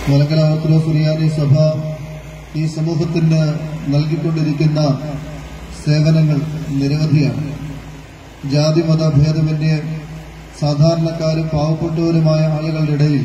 Malankara orthodox സുറിയാനി സഭ ഈ സമൂഹത്തിന് നൽകിക്കൊണ്ടിരിക്കുന്ന സേവനങ്ങൾ നിരവധിയാണ് ജാതി മത ഭേദമന്യേ സാധാരണക്കാരും പാവപ്പെട്ടവരുമായ ആളുകളുടെ ഇടയിൽ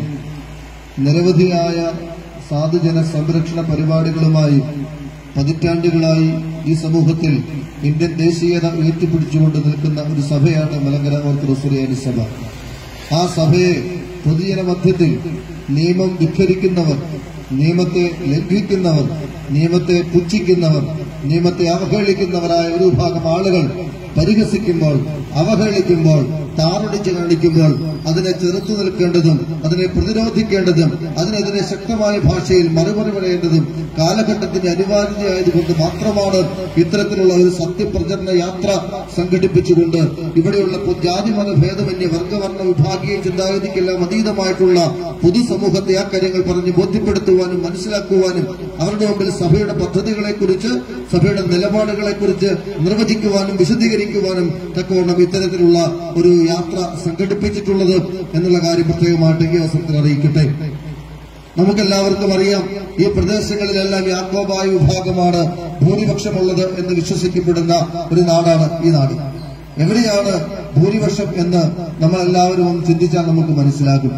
നിരവധിയായ സാധുജന സംരക്ഷണ പരിപാടികളുമായി പതിറ്റാണ്ടുകളായി ഈ സമൂഹത്തിൽ ഇന്ത്യൻ ദേശീയത ഉയർത്തിപ്പിടിച്ചുകൊണ്ട് നിൽക്കുന്ന ഒരു സഭയാണ് മലങ്കര ഓർത്തഡോക്സ് സുറിയാനി സഭ ആ സഭയെ പൊതുജന മധ്യത്തിൽ നിയമം ധിഖരിക്കുന്നവർ നിയമത്തെ ലംഘിക്കുന്നവർ നിയമത്തെ പുച്ഛിക്കുന്നവർ നിയമത്തെ അവഹേളിക്കുന്നവരായ ഒരു വിഭാഗം ആളുകൾ പരിഹസിക്കുമ്പോൾ അവഹേളിക്കുമ്പോൾ താറടിച്ച് കാണിക്കുമ്പോൾ അതിനെ ചെറുത്തു നിൽക്കേണ്ടതും അതിനെ പ്രതിരോധിക്കേണ്ടതും അതിനെതിരെ ശക്തമായ ഭാഷയിൽ മറുപടി പറയേണ്ടതും കാലഘട്ടത്തിന്റെ അനിവാര്യതയായതുകൊണ്ട് മാത്രമാണ് ഇത്തരത്തിലുള്ള ഒരു സത്യപ്രചരണ യാത്ര സംഘടിപ്പിച്ചുകൊണ്ട് ഇവിടെയുള്ള പൊ- ജാതിമത ഭേദമന്യ വർഗവർണ്ണ വിഭാഗീയ ചിന്താഗതിക്കെല്ലാം അതീതമായിട്ടുള്ള പൊതുസമൂഹത്തെ ആ കാര്യങ്ങൾ പറഞ്ഞ് ബോധ്യപ്പെടുത്തുവാനും മനസ്സിലാക്കുവാനും അവരുടെ മുമ്പിൽ സഭയുടെ പദ്ധതികളെക്കുറിച്ച് സഭയുടെ നിലപാടുകളെക്കുറിച്ച് നിർവചിക്കുവാനും വിശദീകരിക്കുവാനും തക്കവണ്ണം ഇത്തരത്തിലുള്ള ഒരു യാത്ര സംഘടിപ്പിച്ചിട്ടുള്ളത് എന്നുള്ള കാര്യം പ്രത്യേകമായിട്ട് ഈ അവസരത്തിൽ അറിയിക്കട്ടെ നമുക്കെല്ലാവർക്കും അറിയാം ഈ പ്രദേശങ്ങളിലെല്ലാം യാക്കോബായ വിഭാഗമാണ് ഭൂരിപക്ഷമുള്ളത് എന്ന് വിശ്വസിക്കപ്പെടുന്ന ഒരു നാടാണ് ഈ നാട് എവിടെയാണ് ഭൂരിപക്ഷം എന്ന് നമ്മൾ എല്ലാവരും ഒന്ന് ചിന്തിച്ചാൽ നമുക്ക് മനസ്സിലാകും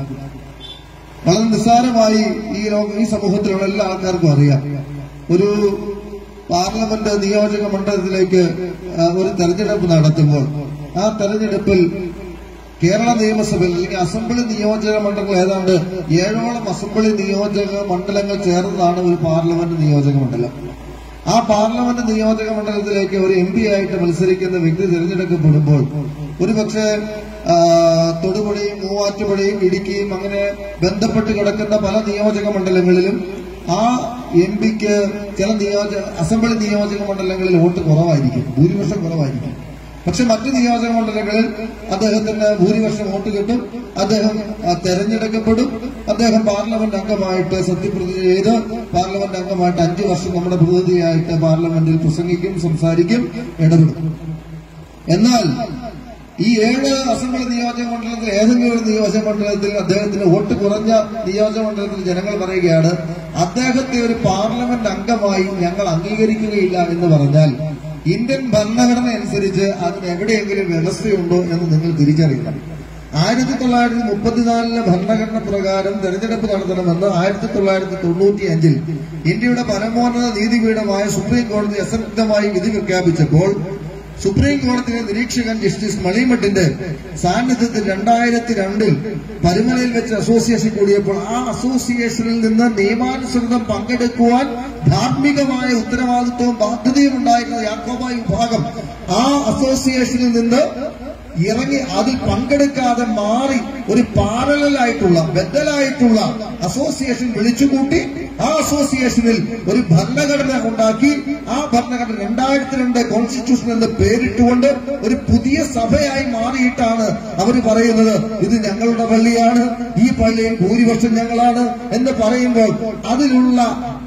വളരെ നിസ്സാരമായി ഈ ലോക ഈ സമൂഹത്തിലുള്ള എല്ലാ ആൾക്കാർക്കും അറിയാം ഒരു പാർലമെന്റ് നിയോജക മണ്ഡലത്തിലേക്ക് ആ, ഒരു തെരഞ്ഞെടുപ്പ് നടത്തുമ്പോൾ ആ തെരഞ്ഞെടുപ്പിൽ കേരള നിയമസഭയിൽ അല്ലെങ്കിൽ അസംബ്ലി നിയോജക മണ്ഡലങ്ങൾ ഏതാണ്ട് ഏഴോളം അസംബ്ലി നിയോജക മണ്ഡലങ്ങൾ ചേർന്നതാണ് ഒരു പാർലമെന്റ് നിയോജക മണ്ഡലം ആ പാർലമെന്റ് നിയോജക മണ്ഡലത്തിലേക്ക് ഒരു എം പി ആയിട്ട് മത്സരിക്കുന്ന വ്യക്തി തിരഞ്ഞെടുക്കപ്പെടുമ്പോൾ ഒരുപക്ഷെ ആ, തൊടുപുഴയും മൂവാറ്റുപുഴയും ഇടുക്കിയും അങ്ങനെ ബന്ധപ്പെട്ട് കിടക്കുന്ന പല നിയോജക മണ്ഡലങ്ങളിലും ആ എം പിക്ക് ചില നിയോജക അസംബ്ലി നിയോജക മണ്ഡലങ്ങളിൽ വോട്ട് കുറവായിരിക്കും ഭൂരിപക്ഷം കുറവായിരിക്കും പക്ഷെ മറ്റു നിയോജക മണ്ഡലങ്ങളിൽ അദ്ദേഹത്തിന് ഭൂരിപക്ഷം വോട്ട് കിട്ടും അദ്ദേഹം ആ, തെരഞ്ഞെടുക്കപ്പെടും അദ്ദേഹം പാർലമെന്റ് അംഗമായിട്ട് സത്യപ്രതിജ്ഞ ചെയ്ത് പാർലമെന്റ് അംഗമായിട്ട് അഞ്ചു വർഷം നമ്മുടെ പ്രതിനിധിയായിട്ട് പാർലമെന്റിൽ പ്രസംഗിക്കും സംസാരിക്കും ഇടപെടും എന്നാൽ ഈ ഏഴ് അസംബ്ലി നിയോജക മണ്ഡലത്തിൽ ഏതെങ്കിലും ഒരു നിയോജക മണ്ഡലത്തിൽ അദ്ദേഹത്തിന് വോട്ട് കുറഞ്ഞ നിയോജക മണ്ഡലത്തിൽ ജനങ്ങൾ പറയുകയാണ് അദ്ദേഹത്തെ ഒരു പാർലമെന്റ് അംഗമായി ഞങ്ങൾ അംഗീകരിക്കുകയില്ല എന്ന് പറഞ്ഞാൽ ഇന്ത്യൻ ഭരണഘടന അനുസരിച്ച് അതിന് എവിടെയെങ്കിലും വ്യവസ്ഥയുണ്ടോ എന്ന് നിങ്ങൾ തിരിച്ചറിയണം ആയിരത്തി തൊള്ളായിരത്തി മുപ്പത്തിനാലിലെ ഭരണഘടന പ്രകാരം തെരഞ്ഞെടുപ്പ് നടത്തണമെന്ന് ആയിരത്തി തൊള്ളായിരത്തി തൊണ്ണൂറ്റി അഞ്ചിൽ ഇന്ത്യയുടെ പരമോന്നത നീതിപീഠമായ സുപ്രീം കോടതി അസംതൃപ്തമായി വിധി പ്രഖ്യാപിച്ചപ്പോൾ സുപ്രീം കോടതിയിലെ നിരീക്ഷകൻ ജസ്റ്റിസ് മണിമഠിന്റെ സാന്നിധ്യത്തിൽ രണ്ടായിരത്തി രണ്ടിൽ പരുമലയിൽ വെച്ച് അസോസിയേഷൻ കൂടിയപ്പോൾ ആ അസോസിയേഷനിൽ നിന്ന് നിയമാനുസൃതം പങ്കെടുക്കുവാൻ ധാർമ്മികമായ ഉത്തരവാദിത്വവും ബാധ്യതയും ഉണ്ടായിരുന്ന യാക്കോബായ വിഭാഗം ആ അസോസിയേഷനിൽ നിന്ന് ഇറങ്ങി അതിൽ പങ്കെടുക്കാതെ മാറി ഒരു പാരലായിട്ടുള്ള ബദലായിട്ടുള്ള അസോസിയേഷൻ വിളിച്ചുകൂട്ടി ആ അസോസിയേഷനിൽ ഒരു ഭരണഘടന ഉണ്ടാക്കി ആ ഭരണഘടന രണ്ടായിരത്തി രണ്ട് കോൺസ്റ്റിറ്റ്യൂഷൻ എന്ന് പേരിട്ടുകൊണ്ട് ഒരു പുതിയ സഭയായി മാറിയിട്ടാണ് അവർ പറയുന്നത് ഇത് ഞങ്ങളുടെ പള്ളിയാണ് ഈ പള്ളിയിൽ ഭൂരിപക്ഷം ഞങ്ങളാണ് എന്ന് പറയുമ്പോൾ അതിലുള്ള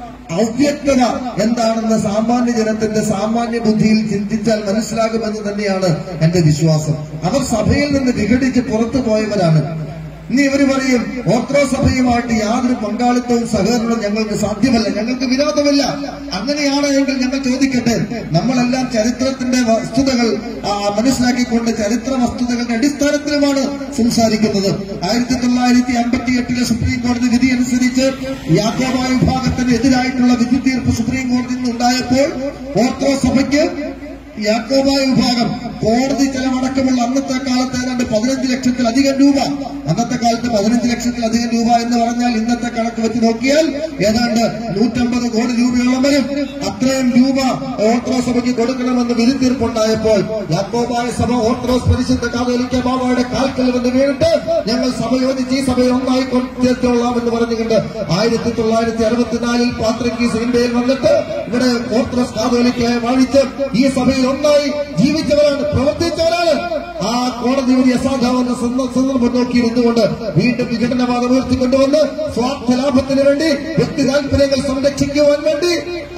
അവ്യക്തത എന്താണെന്ന് സാമാന്യ ജനത്തിന്റെ സാമാന്യ ബുദ്ധിയിൽ ചിന്തിച്ചാൽ മനസ്സിലാകുമെന്ന് തന്നെയാണ് എന്റെ വിശ്വാസം അവർ സഭയിൽ നിന്ന് വിഘടിച്ച് പുറത്തു പോയവരാണ് ഇനി ഇവർ പറയും ഓർത്തഡോ സഭയുമായിട്ട് യാതൊരു പങ്കാളിത്തവും സഹകരണവും ഞങ്ങൾക്ക് സാധ്യമല്ല ഞങ്ങൾക്ക് വിരോധമില്ല അങ്ങനെയാണ് എങ്കിൽ ഞങ്ങൾ ചോദിക്കട്ടെ നമ്മളെല്ലാം ചരിത്രത്തിന്റെ വസ്തുതകൾ ആ, മനസ്സിലാക്കിക്കൊണ്ട് ചരിത്ര വസ്തുതകളുടെ അടിസ്ഥാനത്തിലുമാണ് സംസാരിക്കുന്നത് ആയിരത്തി തൊള്ളായിരത്തി അമ്പത്തി എട്ടിലെ സുപ്രീം കോടതി വിധി അനുസരിച്ച് യാക്കോബായ വിഭാഗത്തിന് എതിരായിട്ടുള്ള വിധി തീർപ്പ് സുപ്രീം കോടതിയിൽ നിന്നുണ്ടായപ്പോൾ ഓർത്തഡോ സഭയ്ക്ക് യാക്കോബായ വിഭാഗം കോടതി ചെലവടക്കമുള്ള അന്നത്തെ കാലത്ത് ഏതാണ്ട് പതിനഞ്ച് ലക്ഷത്തിലധികം രൂപ അന്നത്തെ കാലത്ത് പതിനഞ്ച് ലക്ഷത്തിലധികം രൂപ എന്ന് പറഞ്ഞാൽ ഇന്നത്തെ കണക്ക് വെച്ച് നോക്കിയാൽ ഏതാണ്ട് നൂറ്റമ്പത് കോടി രൂപയോളം വരും അത്രയും രൂപ ഓർത്തഡോക്സ് സഭയ്ക്ക് കൊടുക്കണമെന്ന് വിധി തീർപ്പുണ്ടായപ്പോൾ യാക്കോബായ സഭ ഓർത്തഡോക്സ് പരിശുദ്ധ കാതോലിക്ക ബാബയുടെ കാൽക്കൽ വന്ന് വീണിട്ട് ഞങ്ങൾ സഭ യോജിച്ച് ഈ സഭയെ ഒന്നായി കൊണ്ടുകൊള്ളാം എന്ന് പറഞ്ഞുകൊണ്ട് ആയിരത്തി തൊള്ളായിരത്തി അറുപത്തിനാലിൽ പാത്രക്കീസ് ഇന്ത്യയിൽ വന്നിട്ട് ഇവിടെ ഓർത്തഡോക്സ് കാതോലിക്കയെ വാഴിച്ച് ഈ സഭയിൽ ഒന്നായി ജീവിച്ചവരാണ് പ്രവർത്തിച്ചവരാണ് ആ കോടതി ഒരു അസാധാരണ സന്ദ- സന്ദർഭം നോക്കിയിരുന്നുകൊണ്ട് വീണ്ടും വിഘടനവാദം ഉയർത്തിക്കൊണ്ടുവന്ന് സ്വാർത്ഥ ലാഭത്തിന് വേണ്ടി വ്യക്തി താല്പര്യങ്ങൾ സംരക്ഷിക്കുവാൻ വേണ്ടി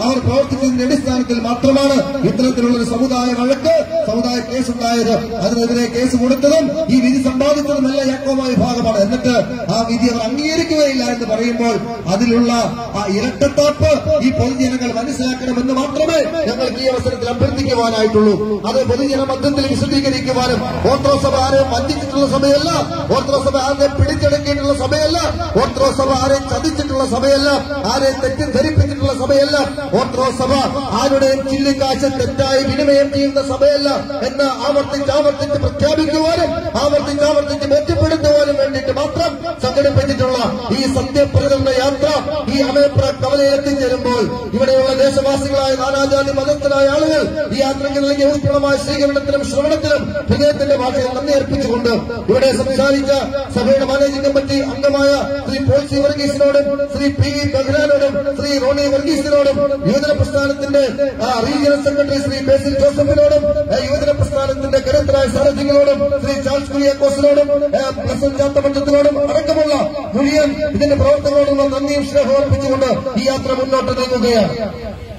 അവർ പ്രവർത്തിച്ചതിന്റെ അടിസ്ഥാനത്തിൽ മാത്രമാണ് ഇത്തരത്തിലുള്ള ഒരു സമുദായ വഴക്ക് സമുദായ കേസ് ഉണ്ടായത് അതിനെതിരെ കേസ് കൊടുത്തതും ഈ വിധി സമ്പാദിച്ചതുമല്ല യാക്കോബ വിഭാഗമാണ് എന്നിട്ട് ആ വിധി അവർ അംഗീകരിക്കുകയില്ല എന്ന് പറയുമ്പോൾ അതിലുള്ള ആ ഇരട്ടത്താപ്പ് ഈ പൊതുജനങ്ങൾ മനസ്സിലാക്കണമെന്ന് മാത്രമേ ഞങ്ങൾക്ക് ഈ അവസരത്തിൽ അഭ്യർത്ഥിക്കുവാനായിട്ടുള്ളൂ അത് പൊതുജന മധ്യത്തിൽ വിശദീകരിക്കുവാനും ഓർത്തഡോക്സ് സഭ ആരെയും വഞ്ചിച്ചിട്ടുള്ള സഭയല്ല ഓർത്തഡോക്സ് സഭ ആരെയും പിടിച്ചെടുക്കിയിട്ടുള്ള സഭയല്ല ഓർത്തഡോക്സ് സഭ ആരെയും ചതിച്ചിട്ടുള്ള സഭയല്ല ആരെയും തെറ്റിദ്ധരിപ്പിച്ചിട്ടുള്ള സഭയല്ല ഓർത്തഡോക്സ് സഭ ആരുടെയും ചില്ലിക്കാശ് തെറ്റായി വിനിമയം ചെയ്യുന്ന സഭയല്ല എന്ന് ആവർത്തിച്ച് ആവർത്തിച്ച് പ്രഖ്യാപിക്കുവാനും ആവർത്തിച്ച് ആവർത്തിച്ച് ബോധ്യപ്പെടുത്തുവാനും വേണ്ടിയിട്ട് മാത്രം സംഘടിപ്പിച്ചിട്ടുള്ള ഈ സത്യപ്രകടന യാത്ര ഈ അമേപ്ര കവലയിൽ എത്തിച്ചേരുമ്പോൾ ഇവിടെയുള്ള ദേശവാസികളായ നാനാജാതി മതസ്ഥരായ ആളുകൾ ഈ യാത്രയ്ക്ക് നൽകിയ ഊഷ്മളമായ സ്വീകരണത്തിനും ശ്രവണത്തിനും ഹൃദയത്തിന്റെ ഭാഷയിൽ നന്ദി അർപ്പിച്ചുകൊണ്ട് ഇവിടെ സംസാരിച്ച സഭയുടെ മാനേജിംഗ് കമ്മിറ്റി അംഗമായ ശ്രീ പോൾ സി വർഗീസിനോടും ശ്രീ പി വി ബഹ്ലാനോടും ശ്രീ റോണി വർഗീസിനോടും യുവജന പ്രസ്ഥാനത്തിന്റെ ആ, റീജിയണൽ സെക്രട്ടറി ശ്രീ ബേസിൽ ജോസഫിനോടും ആ, യുവജന പ്രസ്ഥാനത്തിന്റെ കരുത്തരായ സാരഥികളോടും ശ്രീ ചാൾസ് കുര്യാക്കോസിനോടും ആ, പ്രസന്റ് ചാത്തമഞ്ചത്തിനോടും അടക്കമുള്ള മുഴുവൻ ഇതിന്റെ പ്രവർത്തകരോടുള്ള നന്ദിയും സ്നേഹവും അർപ്പിച്ചുകൊണ്ട് ഈ യാത്ര മുന്നോട്ട് നീങ്ങുകയാണ്